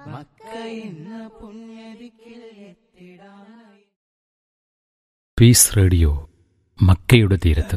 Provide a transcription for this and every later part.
മക്കയെന്ന പുണ്യതിക്കിൽ എത്തിടാനായി piece radio മക്കയുടെ തീരത്ത്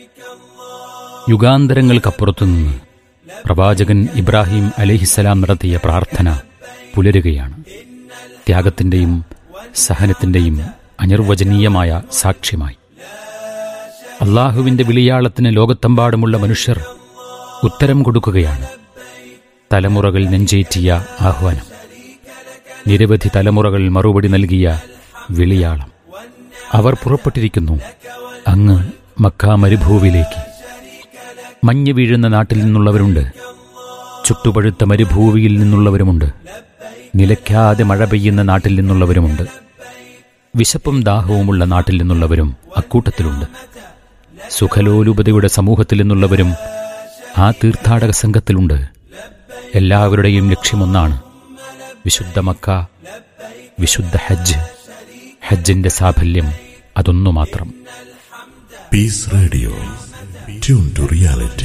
യുഗാന്തരങ്ങൾക്കപ്പുറത്തുനിന്ന് പ്രവാചകൻ ഇബ്രാഹിം അലിഹിസലാം നടത്തിയ പ്രാർത്ഥന പുലരുകയാണ് ത്യാഗത്തിൻ്റെയും സഹനത്തിൻ്റെയും അനിർവചനീയമായ സാക്ഷ്യമായി അള്ളാഹുവിൻ്റെ വിളിയാളത്തിന് ലോകത്തെമ്പാടുമുള്ള മനുഷ്യർ ഉത്തരം കൊടുക്കുകയാണ് തലമുറകൾ നെഞ്ചേറ്റിയ ആഹ്വാനം നിരവധി തലമുറകൾ മറുപടി നൽകിയ വിളിയാളം അവർ പുറപ്പെട്ടിരിക്കുന്നു അങ്ങ് മക്ക മരുഭൂവിലേക്ക് മഞ്ഞ് വീഴുന്ന നാട്ടിൽ നിന്നുള്ളവരുണ്ട് ചുട്ടുപഴുത്ത മരുഭൂവിയിൽ നിന്നുള്ളവരുമുണ്ട് നിലയ്ക്കാതെ മഴ പെയ്യുന്ന നാട്ടിൽ നിന്നുള്ളവരുമുണ്ട് വിശപ്പും ദാഹവുമുള്ള നാട്ടിൽ നിന്നുള്ളവരും അക്കൂട്ടത്തിലുണ്ട് സുഖലോലുപതയുടെ സമൂഹത്തിൽ നിന്നുള്ളവരും ആ തീർത്ഥാടക സംഘത്തിലുണ്ട് എല്ലാവരുടെയും ലക്ഷ്യമൊന്നാണ് വിശുദ്ധ മക്ക വിശുദ്ധ ഹജ്ജ് ഹജ്ജിന്റെ സാഫല്യം അതൊന്നു മാത്രം Peace Radio. Tune to reality.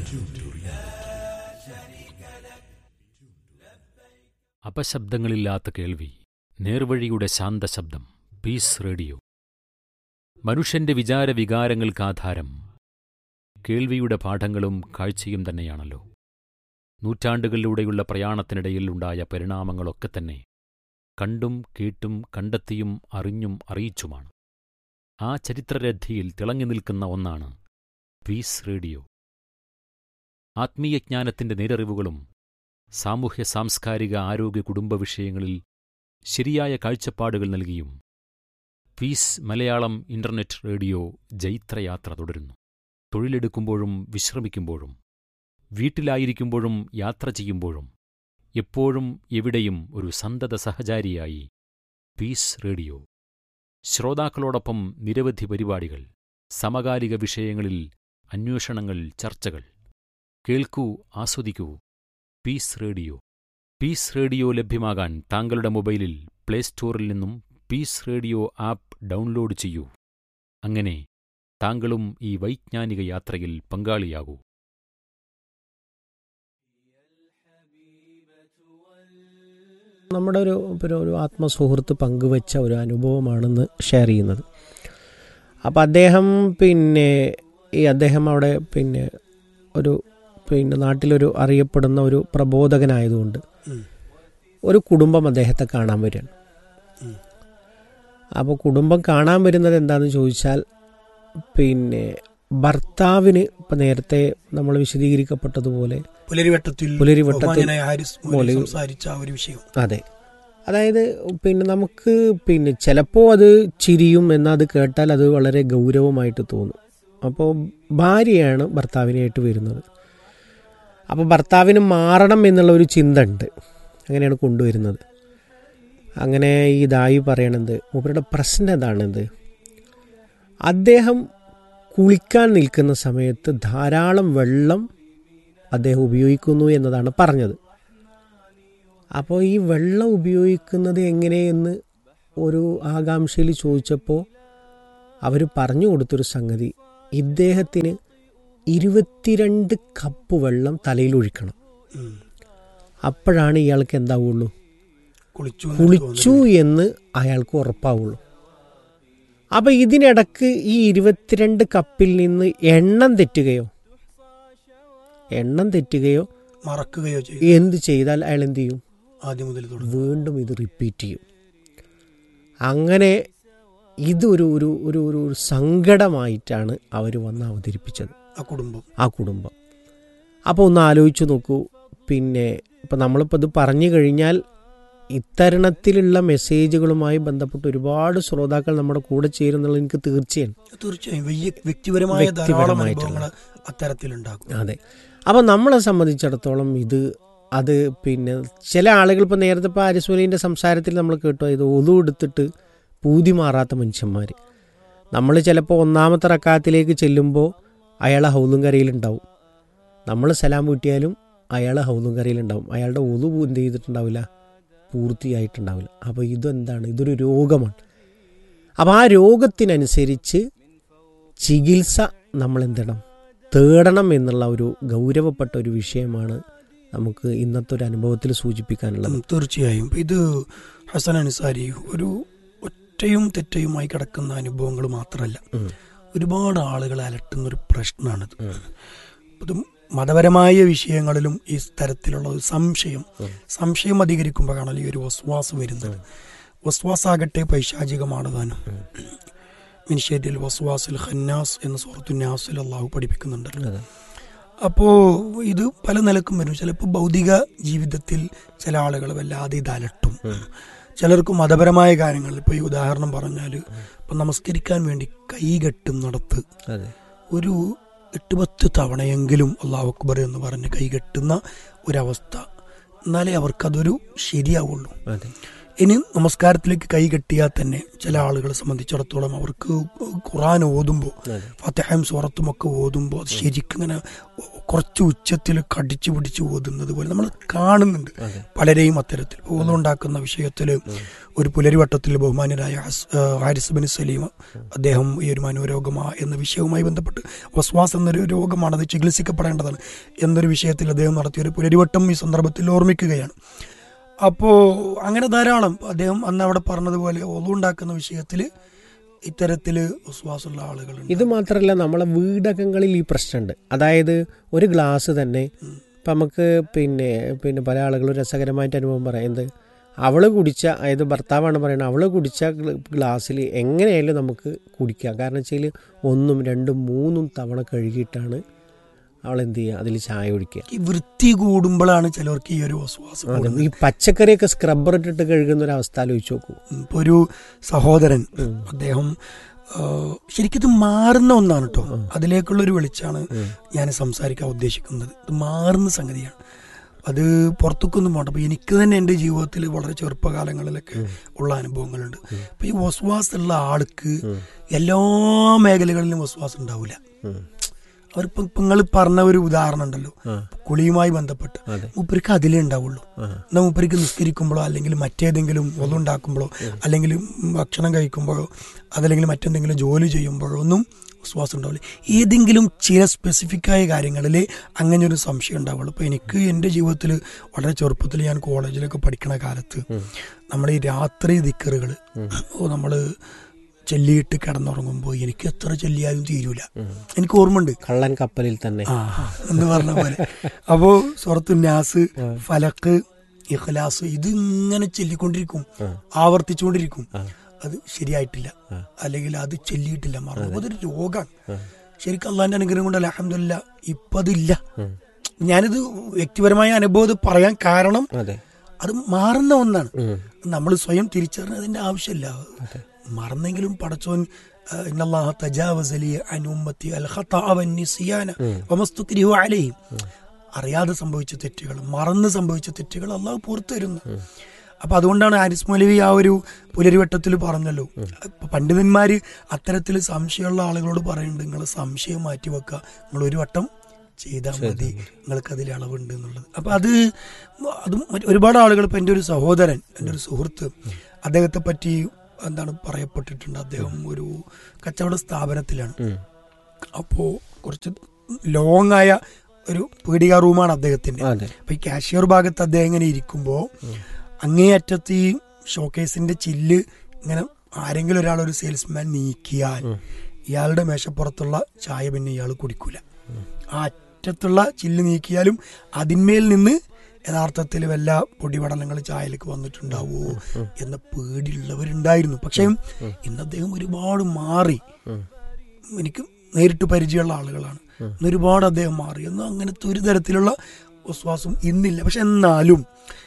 അപശബ്ദങ്ങളില്ലാത്ത കേൾവി നേർവഴിയുടെ ശാന്തശബ്ദം പീസ് റേഡിയോ മനുഷ്യന്റെ വിചാര വികാരങ്ങൾക്ക് ആധാരം കേൾവിയുടെ പാഠങ്ങളും കാഴ്ചയും തന്നെയാണല്ലോ നൂറ്റാണ്ടുകളിലൂടെയുള്ള പ്രയാണത്തിനിടയിൽ ഉണ്ടായ പരിണാമങ്ങളൊക്കെ തന്നെ കണ്ടും കേട്ടും കണ്ടെത്തിയും അറിഞ്ഞും അറിയിച്ചുമാണ് ആ ചരിത്രരഥിയിൽ തിളങ്ങി നിൽക്കുന്ന ഒന്നാണ് പീസ് റേഡിയോ ആത്മീയജ്ഞാനത്തിന്റെ നേരറിവുകളും സാമൂഹ്യ സാംസ്കാരിക ആരോഗ്യ കുടുംബ വിഷയങ്ങളിൽ ശരിയായ കാഴ്ചപ്പാടുകൾ നൽകിയും പീസ് മലയാളം ഇന്റർനെറ്റ് റേഡിയോ ജൈത്രയാത്ര തുടരുന്നു തൊഴിലെടുക്കുമ്പോഴും വിശ്രമിക്കുമ്പോഴും വീട്ടിലായിരിക്കുമ്പോഴും യാത്ര ചെയ്യുമ്പോഴും എപ്പോഴും എവിടെയും ഒരു സന്തത സഹചാരിയായി പീസ് റേഡിയോ ശ്രോതാക്കളോടൊപ്പം നിരവധി പരിപാടികൾ സമകാലിക വിഷയങ്ങളിൽ അന്വേഷണങ്ങൾ ചർച്ചകൾ കേൾക്കൂ ആസ്വദിക്കൂ പീസ് റേഡിയോ പീസ് റേഡിയോ ലഭ്യമാകാൻ താങ്കളുടെ മൊബൈലിൽ പ്ലേ സ്റ്റോറിൽ നിന്നും പീസ് റേഡിയോ ആപ്പ് ഡൗൺലോഡ് ചെയ്യൂ അങ്ങനെ താങ്കളും ഈ വൈജ്ഞാനിക യാത്രയിൽ പങ്കാളിയാകൂ നമ്മുടെ ഒരു പിന്നെ ഒരു ആത്മസുഹൃത്ത് പങ്കുവെച്ച ഒരു അനുഭവമാണെന്ന് ഷെയർ ചെയ്യുന്നത് അപ്പോൾ അദ്ദേഹം പിന്നെ ഈ അദ്ദേഹം അവിടെ പിന്നെ ഒരു പിന്നെ നാട്ടിലൊരു അറിയപ്പെടുന്ന ഒരു പ്രബോധകനായതുകൊണ്ട് ഒരു കുടുംബം അദ്ദേഹത്തെ കാണാൻ വരികയാണ് അപ്പോൾ കുടുംബം കാണാൻ വരുന്നത് എന്താണെന്ന് ചോദിച്ചാൽ പിന്നെ ഭർത്താവിന് ഇപ്പം നേരത്തെ നമ്മൾ വിശദീകരിക്കപ്പെട്ടതുപോലെ പുലരിവട്ടത്തിൽ പുലരിവട്ടത്തിൽ ബഹുമാന്യനായ ഹാരിസ് മോലി മോലി സംസാരിച്ച ആ ഒരു വിഷയം അതെ അതായത് പിന്നെ നമുക്ക് പിന്നെ ചിലപ്പോൾ അത് ചിരിയും എന്നാൽ അത് കേട്ടാൽ അത് വളരെ ഗൗരവമായിട്ട് തോന്നും അപ്പോൾ ഭാര്യയാണ് ഭർത്താവിനായിട്ട് വരുന്നത് അപ്പോൾ ഭർത്താവിന് മാറണം എന്നുള്ള ഒരു ചിന്ത ഉണ്ട് അങ്ങനെയാണ് കൊണ്ടുവരുന്നത് അങ്ങനെ ഈ ദായി പറയണത് മൂപ്പരുടെ പ്രശ്നം എന്താണെന്ത് അദ്ദേഹം കുളിക്കാൻ നിൽക്കുന്ന സമയത്ത് ധാരാളം വെള്ളം അദ്ദേഹം ഉപയോഗിക്കുന്നു എന്നതാണ് പറഞ്ഞത് അപ്പോൾ ഈ വെള്ളം ഉപയോഗിക്കുന്നത് എങ്ങനെയെന്ന് ഒരു ആകാംക്ഷയിൽ ചോദിച്ചപ്പോൾ അവർ പറഞ്ഞു കൊടുത്തൊരു സംഗതി ഇദ്ദേഹത്തിന് ഇരുപത്തിരണ്ട് കപ്പ് വെള്ളം തലയിൽ ഒഴിക്കണം ഉം. അപ്പോഴാണ് ഇയാൾക്ക് എന്താവുള്ളൂ കുളിച്ചു എന്ന് കുളിച്ചു എന്ന് അയാൾക്ക് ഉറപ്പാവുള്ളൂ അപ്പം ഇതിനിടക്ക് ഈ ഇരുപത്തിരണ്ട് കപ്പിൽ നിന്ന് എണ്ണം തെറ്റുകയോ എണ്ണം തെറ്റുകയോ തോന്നുന്നു. മറക്കുകയോ ചെയ്തു എന്ത് ചെയ്താൽ അയാൾ എന്ത് ചെയ്യും ആദ്യം മുതൽ തുടങ്ങും വീണ്ടും ഇത് റിപ്പീറ്റ് ചെയ്യും അങ്ങനെ ഇതൊരു ഒരു ഒരു ഒരു ഒരു സങ്കടമായിട്ടാണ് അവർ വന്ന് അവതരിപ്പിച്ചത് ആ കുടുംബം ആ കുടുംബം അപ്പോൾ ഒന്ന് ആലോചിച്ച് നോക്കൂ പിന്നെ ഇപ്പം നമ്മളിപ്പോൾ ഇത് പറഞ്ഞു കഴിഞ്ഞാൽ ഇത്തരണത്തിലുള്ള മെസ്സേജുകളുമായി ബന്ധപ്പെട്ട് ഒരുപാട് ശ്രോതാക്കൾ നമ്മുടെ കൂടെ ചേരുന്നുള്ളത് എനിക്ക് തീർച്ചയാണ് തീർച്ചയായും വലിയ വ്യക്തിപരമായ ധാരാളം വ്യക്തിപരമായിട്ടുള്ള. അനുഭവങ്ങൾ അത്തരത്തിലുണ്ടാകും അതെ അപ്പോൾ നമ്മളെ സംബന്ധിച്ചിടത്തോളം ഇത് അത് പിന്നെ ചില ആളുകൾ ഇപ്പോൾ നേരത്തെ ഇപ്പോൾ ആരിസ്വലീൻ്റെ സംസാരത്തിൽ നമ്മൾ കേട്ടു ഇത് ഒതു എടുത്തിട്ട് പൂതി മാറാത്ത മനുഷ്യന്മാർ നമ്മൾ ചിലപ്പോൾ ഒന്നാമത്തെ റക്കാത്തിലേക്ക് ചെല്ലുമ്പോൾ അയാളെ ഹൗലും കരയിലുണ്ടാവും നമ്മൾ സലാം വീട്ടിയാലും അയാൾ ഹൗലും കരയിലുണ്ടാവും അയാളുടെ ഒതു എന്ത് ചെയ്തിട്ടുണ്ടാവില്ല പൂർത്തിയായിട്ടുണ്ടാവില്ല അപ്പോൾ ഇതെന്താണ് ഇതൊരു രോഗമാണ് അപ്പോൾ ആ രോഗത്തിനനുസരിച്ച് ചികിത്സ നമ്മൾ എന്തിടണം തേടണം എന്നുള്ള ഒരു ഗൗരവപ്പെട്ട ഒരു വിഷയമാണ് നമുക്ക് ഇന്നത്തെ ഒരു അനുഭവത്തിൽ സൂചിപ്പിക്കാനുള്ളത് ഉം, തീർച്ചയായും ഇത് ഹസൻ അൻസാരി ഒരു ഒറ്റയും തെറ്റയുമായി കിടക്കുന്ന അനുഭവങ്ങൾ മാത്രമല്ല ഉം. ഒരുപാട് ആളുകളെ അലട്ടുന്ന ഒരു പ്രശ്നമാണിത് ഇത് മതപരമായ വിഷയങ്ങളിലും ഈ തരത്തിലുള്ള ഒരു സംശയം സംശയം അധികരിക്കുമ്പോഴാണല്ലോ ഈ ഒരു വസ്വാസ് വരുന്നത് വസ്വാസാകട്ടെ പൈശാചികമാണ് താനും മിനിഷേരിൽ വസ്വാസുൽ ഖന്നാസ് എന്ന സുഹൃത്തു നാസിൽ അള്ളാഹു പഠിപ്പിക്കുന്നുണ്ടല്ലോ അതെ. അപ്പോ ഇത് പല നിലക്കും വരും ചിലപ്പോൾ ഭൗതിക ജീവിതത്തിൽ ചില ആളുകൾ വല്ലാതെ ഇത് അലട്ടും ചിലർക്ക് മതപരമായ കാര്യങ്ങൾ ഇപ്പൊ ഈ ഉദാഹരണം പറഞ്ഞാൽ ഇപ്പൊ നമസ്കരിക്കാൻ വേണ്ടി കൈകെട്ടുന്നിടത്ത് അതെ ഒരു എട്ട് പത്ത് തവണയെങ്കിലും അള്ളാഹു അക്ബർ എന്ന് പറഞ്ഞ് കൈകെട്ടുന്ന ഒരവസ്ഥ എന്നാലേ അവർക്കതൊരു ശരിയാവുള്ളൂ അതെ ഇനി നമസ്കാരത്തിലേക്ക് കൈ കെട്ടിയാൽ തന്നെ ചില ആളുകളെ സംബന്ധിച്ചിടത്തോളം അവർക്ക് ഖുറാൻ ഓതുമ്പോൾ അതെ. ഫത്തഹയും സൂറത്തും ഒക്കെ ഓതുമ്പോൾ അത് ശരിക്കും ഇങ്ങനെ കുറച്ച് ഉച്ചത്തിൽ കടിച്ചു പിടിച്ച് ഓതുന്നത് പോലെ നമ്മൾ കാണുന്നുണ്ട് അതെ. പലരെയും അത്തരത്തിൽ ഓതുണ്ടാക്കുന്ന വിഷയത്തിൽ ഒരു പുലരിവട്ടത്തിൽ ബഹുമാന്യരായ ഹസ്- ആ, ഹാരിസ് ബിൻ സലീം അദ്ദേഹം ഈ ഒരു മനോരോഗമാ എന്ന വിഷയവുമായി ബന്ധപ്പെട്ട് വസ്വാസ് എന്നൊരു രോഗമാണ് അത് ചികിത്സിക്കപ്പെടേണ്ടതാണ് എന്നൊരു വിഷയത്തിൽ അദ്ദേഹം നടത്തിയ ഒരു പുലരിവട്ടം ഈ സന്ദർഭത്തിൽ ഓർമ്മിക്കുകയാണ് അപ്പോൾ അങ്ങനെ ധാരാളം അദ്ദേഹം അന്ന് അവിടെ പറഞ്ഞതുപോലെ ഒന്നുണ്ടാക്കുന്ന വിഷയത്തിൽ ഇത്തരത്തിൽ വിശ്വാസമുള്ള ആളുകളുണ്ട് ഇത് മാത്രമല്ല നമ്മളെ വീടകങ്ങളിൽ ഈ പ്രശ്നമുണ്ട് അതായത് ഒരു ഗ്ലാസ് തന്നെ ഇപ്പം നമുക്ക് പിന്നെ പിന്നെ പല ആളുകളും രസകരമായിട്ട് അനുഭവം പറയാം എന്ത് അവൾ കുടിച്ച അതായത് ഭർത്താവാണ് പറയുന്നത് അവൾ കുടിച്ച ഗ്ലാസ്സിൽ എങ്ങനെയായാലും നമുക്ക് കുടിക്കാം കാരണം വെച്ചാൽ ഒന്നും രണ്ടും മൂന്നും തവണ കഴുകിയിട്ടാണ് അവൾ എന്ത് ചെയ്യുക അതിൽ ചായ കുടിക്കുക ഈ വൃത്തി കൂടുമ്പോഴാണ് ചിലർക്ക് ഈ ഒരു വിശ്വാസം അതെ, കൂടുന്നത്. ഈ പച്ചക്കറിയൊക്കെ സ്ക്രബ്ബർ ഇട്ടിട്ട് കഴുകുന്ന ഒരു അവസ്ഥ ആലോചിച്ച് നോക്കൂ ഇപ്പൊ ഒരു സഹോദരൻ അദ്ദേഹം ആ, ശരിക്കും ഇത് മാറുന്ന ഒന്നാണ് കേട്ടോ അതിലേക്കുള്ള ഒരു വെളിച്ചാണ് ഞാൻ സംസാരിക്കാൻ ഉദ്ദേശിക്കുന്നത് ഇത് മാറുന്ന സംഗതിയാണ് അത് പുറത്തേക്കൊന്നും പോകണ്ട അപ്പൊ എനിക്ക് തന്നെ എൻ്റെ ജീവിതത്തിൽ വളരെ ചെറുപ്പകാലങ്ങളിലൊക്കെ ഉള്ള അനുഭവങ്ങളുണ്ട് അപ്പൊ ഈ വസ്വാസ് ഉള്ള ആൾക്ക് എല്ലാ മേഖലകളിലും വസ്വാസം ഉണ്ടാവില്ല അവരിപ്പം നിങ്ങൾ പറഞ്ഞ ഒരു ഉദാഹരണം ഉണ്ടല്ലോ കുളിയുമായി ബന്ധപ്പെട്ട് അതെ. മൂപ്പർക്ക് അതിലേ ഉണ്ടാവുള്ളൂ എന്നാൽ മൂപ്പർക്ക് നിസ്കരിക്കുമ്പോഴോ അല്ലെങ്കിൽ മറ്റേതെങ്കിലും ഒന്നുണ്ടാക്കുമ്പോഴോ അല്ലെങ്കിൽ ഭക്ഷണം കഴിക്കുമ്പോഴോ അതല്ലെങ്കിൽ മറ്റെന്തെങ്കിലും ജോലി ചെയ്യുമ്പോഴോ ഒന്നും വിശ്വാസം ഉണ്ടാവില്ല ഏതെങ്കിലും ചില സ്പെസിഫിക്കായ കാര്യങ്ങളിൽ അങ്ങനെ ഒരു സംശയം ഉണ്ടാവുള്ളൂ അപ്പോൾ എനിക്ക് എൻ്റെ ജീവിതത്തിൽ വളരെ ചെറുപ്പത്തിൽ ഞാൻ കോളേജിലൊക്കെ പഠിക്കണ കാലത്ത് നമ്മൾ ഈ രാത്രി ദിക്കറുകൾ നമ്മൾ ചെല്ലിയിട്ട് കിടന്നുറങ്ങുമ്പോൾ എനിക്ക് എത്ര ചെല്ലിയാലും തീരൂല എനിക്ക് ഓർമ്മയുണ്ട് കള്ളൻ കപ്പലിൽ തന്നെ ആ എന്ന് പറഞ്ഞ പോലെ അപ്പോ സുറത്തു നാസ് ഫലക്ക് ഇഖ്ലാസ് ഇത് ഇങ്ങനെ ചൊല്ലിക്കൊണ്ടിരിക്കും ആവർത്തിച്ചുകൊണ്ടിരിക്കും അത് ശരിയായിട്ടില്ല അല്ലെങ്കിൽ അത് ചെല്ലിയിട്ടില്ല മറന്നു അതൊരു രോഗമാണ് ശരിക്കും അള്ളാന്റെ അനുഗ്രഹം കൊണ്ട് അലഹമില്ല ഇപ്പൊ അതില്ല ഞാനിത് വ്യക്തിപരമായ അനുഭവം പറയാൻ കാരണം അതെ അത് മാറുന്ന ഒന്നാണ് നമ്മൾ സ്വയം തിരിച്ചറിഞ്ഞതിന്റെ ആവശ്യമില്ല മറന്നെങ്കിലും പടച്ചോൻ ആ, ഇന്നല്ലാഹ തജാവസ ലി അൻ ഉമ്മത്തി അൽ ഖതഅ വന്നിസിയാന വമസ്തുക്രിഹു അലൈഹിം അറിയാതെ സംഭവിച്ച തെറ്റുകൾ മറന്ന് സംഭവിച്ച തെറ്റുകൾ അള്ളാഹു പുറത്തു തരുന്നു അപ്പൊ അതുകൊണ്ടാണ് ആരിസ് മൗലവി ആ ഒരു പുലരിവട്ടത്തിൽ പറഞ്ഞല്ലോ ഇപ്പൊ പണ്ഡിതന്മാര് അത്തരത്തിൽ സംശയമുള്ള ആളുകളോട് പറയുന്നുണ്ട് നിങ്ങൾ സംശയം മാറ്റി വെക്കുക നിങ്ങൾ ഒരു വട്ടം ചെയ്താൽ മതി നിങ്ങൾക്ക് അതിൽ അളവുണ്ട് എന്നുള്ളത് അപ്പൊ അത് അത് മറ്റ് ഒരുപാട് ആളുകൾ ഇപ്പൊ എൻ്റെ ഒരു സഹോദരൻ എൻ്റെ ഒരു സുഹൃത്ത് അദ്ദേഹത്തെ പറ്റി എന്താണ് പറയപ്പെട്ടിട്ടുണ്ട് അദ്ദേഹം ഒരു കച്ചവട സ്ഥാപനത്തിലാണ് അപ്പോ കുറച്ച് ലോങ് ആയ ഒരു പീടിക റൂമാണ് അദ്ദേഹത്തിന്റെ അതെ അപ്പൊ ഈ കാഷ്യർ ഭാഗത്ത് അദ്ദേഹം ഇങ്ങനെ ഇരിക്കുമ്പോ അങ്ങേയറ്റത്ത് ഈ ഷോക്കേസിന്റെ ചില്ല് ഇങ്ങനെ ആരെങ്കിലും ഒരാൾ ഒരു സെയിൽസ്മാൻ നീക്കിയാൽ ഇയാളുടെ മേശപ്പുറത്തുള്ള ചായ പിന്നെ ഇയാൾ കുടിക്കൂല ആ അറ്റത്തുള്ള ചില്ല് നീക്കിയാലും അതിന്മേൽ നിന്ന് യഥാർത്ഥത്തിൽ വല്ല പൊടിപടലങ്ങൾ ചായയിലേക്ക് വന്നിട്ടുണ്ടാവോ എന്ന പേടിയുള്ളവരുണ്ടായിരുന്നു പക്ഷേ ഇന്ന് അദ്ദേഹം ഒരുപാട് മാറി എനിക്ക് നേരിട്ട് പരിചയമുള്ള ആളുകളാണ് ഇന്ന് ഒരുപാട് അദ്ദേഹം മാറി എന്നാൽ അങ്ങനത്തെ ഒരു തരത്തിലുള്ള വിശ്വാസം ഇന്നില്ല പക്ഷെ എന്നാലും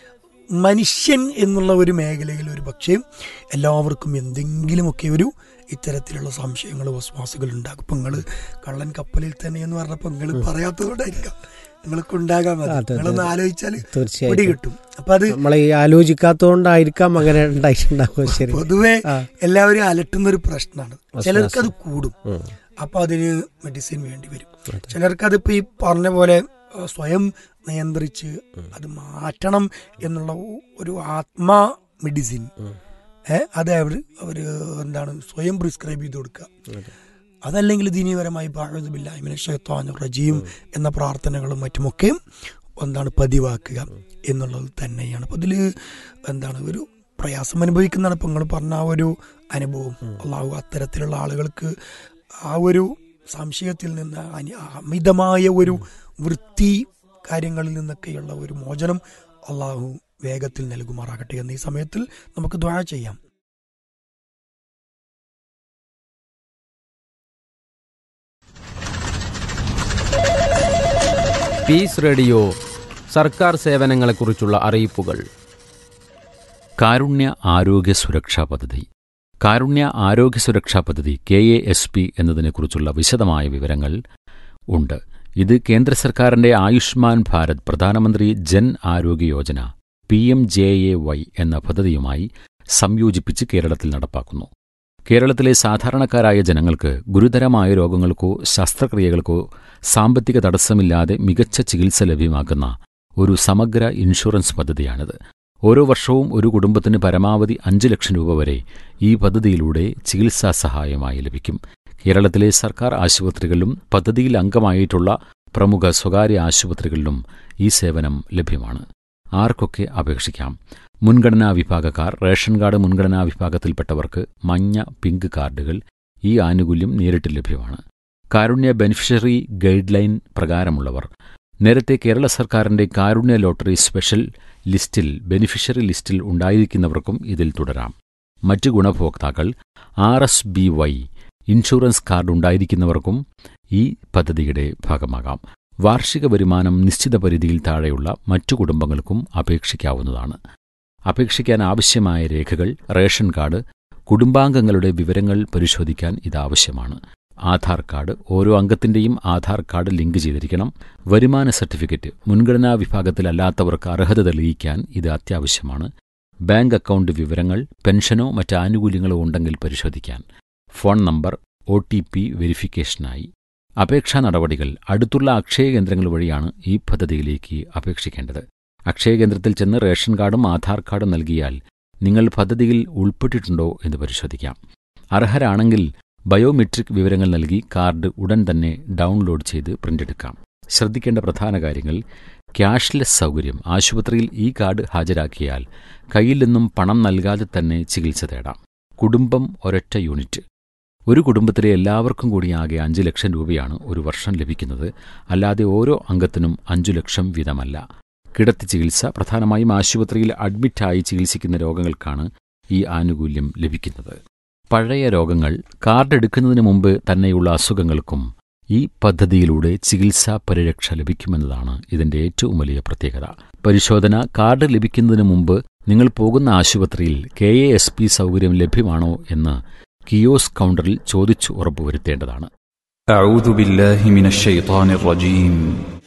മനുഷ്യൻ എന്നുള്ള ഒരു മേഖലയിൽ ഒരു പക്ഷേ എല്ലാവർക്കും എന്തെങ്കിലുമൊക്കെ ഒരു ഇത്തരത്തിലുള്ള സംശയങ്ങൾ വിശ്വാസങ്ങൾ ഉണ്ടാകും ഇപ്പൊ നിങ്ങള് കള്ളൻ കപ്പലിൽ തന്നെ എന്ന് പറഞ്ഞപ്പോ നിങ്ങൾ പറയാത്തതുകൊണ്ടായിരിക്കാം നിങ്ങൾക്ക് ഉണ്ടാകാൻ മതി അതെ, അതെ. നിങ്ങളൊന്ന് ആലോചിച്ചാൽ തീർച്ചയായിട്ടും. പിടി കിട്ടും അപ്പൊ അത് നമ്മളെ ഈ ആലോചിക്കാത്തോണ്ടായിരിക്കാം അങ്ങനെ ഉണ്ടായിട്ടുണ്ടാവുക ശരി പൊതുവെ ആ. എല്ലാവരും അലട്ടുന്ന ഒരു പ്രശ്നമാണ് ചിലർക്ക് അത് കൂടും ഉം. അപ്പൊ അതിന് മെഡിസിൻ വേണ്ടി വരും ചിലർക്ക് അതിപ്പോ ഈ പറഞ്ഞ പോലെ ആ, സ്വയം നിയന്ത്രിച്ച് അത് മാറ്റണം എന്നുള്ള ഒ- ഒരു ആത്മാ മെഡിസിൻ ഏഹ് അത് അവർ അവര് എന്താണ് സ്വയം പ്രിസ്ക്രൈബ് ചെയ്ത് കൊടുക്കുക അതല്ലെങ്കിൽ ദീനീപരമായി റജീം എന്ന പ്രാർത്ഥനകളും മറ്റുമൊക്കെ എന്താണ് പതിവാക്കുക എന്നുള്ളത് തന്നെയാണ് അപ്പോൾ ഇതിൽ എന്താണ് ഒരു പ്രയാസം അനുഭവിക്കുന്നതാണ് ഇപ്പം നിങ്ങൾ പറഞ്ഞ ആ ഒരു അനുഭവം അള്ളാഹു അത്തരത്തിലുള്ള ആളുകൾക്ക് ആ ഒരു സംശയത്തിൽ നിന്ന് അനി- അമിതമായ ഒരു വൃത്തി കാര്യങ്ങളിൽ നിന്നൊക്കെയുള്ള ഒരു മോചനം അള്ളാഹു വേഗത്തിൽ നൽകുമാറാകട്ടെ എന്ന് ഈ സമയത്തിൽ നമുക്ക് ദ്വാ ചെയ്യാം പീസ് റേഡിയോ സർക്കാർ സേവനങ്ങളെക്കുറിച്ചുള്ള അറിയിപ്പുകൾ കാരുണ്യ ആരോഗ്യ സുരക്ഷാ പദ്ധതി കാരുണ്യ ആരോഗ്യ സുരക്ഷാ പദ്ധതി കെ എ എസ് പി എന്നതിനെക്കുറിച്ചുള്ള വിശദമായ വിവരങ്ങൾ ഉണ്ട് ഇത് കേന്ദ്ര സർക്കാരിന്റെ Ayushman Bharat Pradhanmantri Jan Arogya Yojana P M J A Y എന്ന പദ്ധതിയുമായി സംയോജിപ്പിച്ച് കേരളത്തിൽ നടപ്പാക്കുന്നു കേരളത്തിലെ സാധാരണക്കാരായ ജനങ്ങൾക്ക് ഗുരുതരമായ രോഗങ്ങൾക്കോ ശസ്ത്രക്രിയകൾക്കോ സാമ്പത്തിക തടസ്സമില്ലാതെ മികച്ച ചികിത്സ ലഭ്യമാക്കുന്ന ഒരു സമഗ്ര ഇൻഷുറൻസ് പദ്ധതിയാണിത് ഓരോ വർഷവും ഒരു കുടുംബത്തിന് പരമാവധി അഞ്ച് ലക്ഷം രൂപ വരെ ഈ പദ്ധതിയിലൂടെ ചികിത്സാ സഹായമായി ലഭിക്കും കേരളത്തിലെ സർക്കാർ ആശുപത്രികളിലും പദ്ധതിയിൽ അംഗമായിട്ടുള്ള പ്രമുഖ സ്വകാര്യ ആശുപത്രികളിലും ഈ സേവനം ലഭ്യമാണ് ആർക്കൊക്കെ അപേക്ഷിക്കാം മുൻഗണനാ വിഭാഗക്കാർ റേഷൻ കാർഡ് മുൻഗണനാ വിഭാഗത്തിൽപ്പെട്ടവർക്ക് മഞ്ഞ പിങ്ക് കാർഡുകൾ ഈ ആനുകൂല്യം നേരിട്ട് ലഭ്യമാണ് കാരുണ്യ ബെനിഫിഷ്യറി ഗൈഡ് ലൈൻ പ്രകാരമുള്ളവർ നേരത്തെ കേരള സർക്കാരിന്റെ കാരുണ്യ ലോട്ടറി സ്പെഷ്യൽ ലിസ്റ്റിൽ ബെനിഫിഷ്യറി ലിസ്റ്റിൽ ഉണ്ടായിരിക്കുന്നവർക്കും ഇതിൽ തുടരാം മറ്റ് ഗുണഭോക്താക്കൾ R S B Y insurance card ഉണ്ടായിരിക്കുന്നവർക്കും ഈ പദ്ധതിയുടെ ഭാഗമാകാം വാർഷിക വരുമാനം നിശ്ചിത പരിധിയിൽ താഴെയുള്ള മറ്റു കുടുംബങ്ങൾക്കും അപേക്ഷിക്കാവുന്നതാണ് അപേക്ഷിക്കാൻ ആവശ്യമായ രേഖകൾ റേഷൻ കാർഡ് കുടുംബാംഗങ്ങളുടെ വിവരങ്ങൾ പരിശോധിക്കാൻ ഇതാവശ്യമാണ് ആധാർ കാർഡ് ഓരോ അംഗത്തിന്റെയും ആധാർ കാർഡ് ലിങ്ക് ചെയ്തിരിക്കണം വരുമാന സർട്ടിഫിക്കറ്റ് മുൻഗണനാ വിഭാഗത്തിലല്ലാത്തവർക്ക് അർഹത തെളിയിക്കാൻ ഇത് അത്യാവശ്യമാണ് ബാങ്ക് അക്കൗണ്ട് വിവരങ്ങൾ പെൻഷനോ മറ്റ് ആനുകൂല്യങ്ങളോ ഉണ്ടെങ്കിൽ പരിശോധിക്കാൻ phone number O T P വെരിഫിക്കേഷനായി അപേക്ഷാ നടപടികൾ അടുത്തുള്ള അക്ഷയ കേന്ദ്രങ്ങൾ വഴിയാണ് ഈ പദ്ധതിയിലേക്ക് അപേക്ഷിക്കേണ്ടത് അക്ഷയ കേന്ദ്രത്തിൽ ചെന്ന് റേഷൻ കാർഡും ആധാർ കാർഡും നൽകിയാൽ നിങ്ങൾ പദ്ധതിയിൽ ഉൾപ്പെട്ടിട്ടുണ്ടോ എന്ന് പരിശോധിക്കാം അർഹരാണെങ്കിൽ ബയോമെട്രിക് വിവരങ്ങൾ നൽകി കാർഡ് ഉടൻ തന്നെ ഡൗൺലോഡ് ചെയ്ത് പ്രിന്റെടുക്കാം ശ്രദ്ധിക്കേണ്ട പ്രധാന കാര്യങ്ങൾ ക്യാഷ്ലെസ് സൗകര്യം ആശുപത്രിയിൽ ഈ കാർഡ് ഹാജരാക്കിയാൽ കയ്യിൽ നിന്നും പണം നൽകാതെ തന്നെ ചികിത്സ തേടാം കുടുംബം ഒരൊറ്റ യൂണിറ്റ് ഒരു കുടുംബത്തിലെ എല്ലാവർക്കും കൂടി ആകെ അഞ്ച് ലക്ഷം രൂപയാണ് ഒരു വർഷം ലഭിക്കുന്നത് അല്ലാതെ ഓരോ അംഗത്തിനും അഞ്ചു ലക്ഷം വീതമല്ല കിടത്തി ചികിത്സ പ്രധാനമായും ആശുപത്രിയിൽ അഡ്മിറ്റായി ചികിത്സിക്കുന്ന രോഗങ്ങൾക്കാണ് ഈ ആനുകൂല്യം ലഭിക്കുന്നത് പഴയ രോഗങ്ങൾ കാർഡ് എടുക്കുന്നതിന് മുമ്പ് തന്നെയുള്ള അസുഖങ്ങൾക്കും ഈ പദ്ധതിയിലൂടെ ചികിത്സാ പരിരക്ഷ ലഭിക്കുമെന്നതാണ് ഇതിന്റെ ഏറ്റവും വലിയ പ്രത്യേകത പരിശോധന കാർഡ് ലഭിക്കുന്നതിന് മുമ്പ് നിങ്ങൾ പോകുന്ന ആശുപത്രിയിൽ കെ എ എസ് പി സൗകര്യം ലഭ്യമാണോ എന്ന് കിയോസ് കൗണ്ടറിൽ ചോദിച്ചു ഉറപ്പുവരുത്തേണ്ടതാണ് أعوذ بالله من الشيطان الرجيم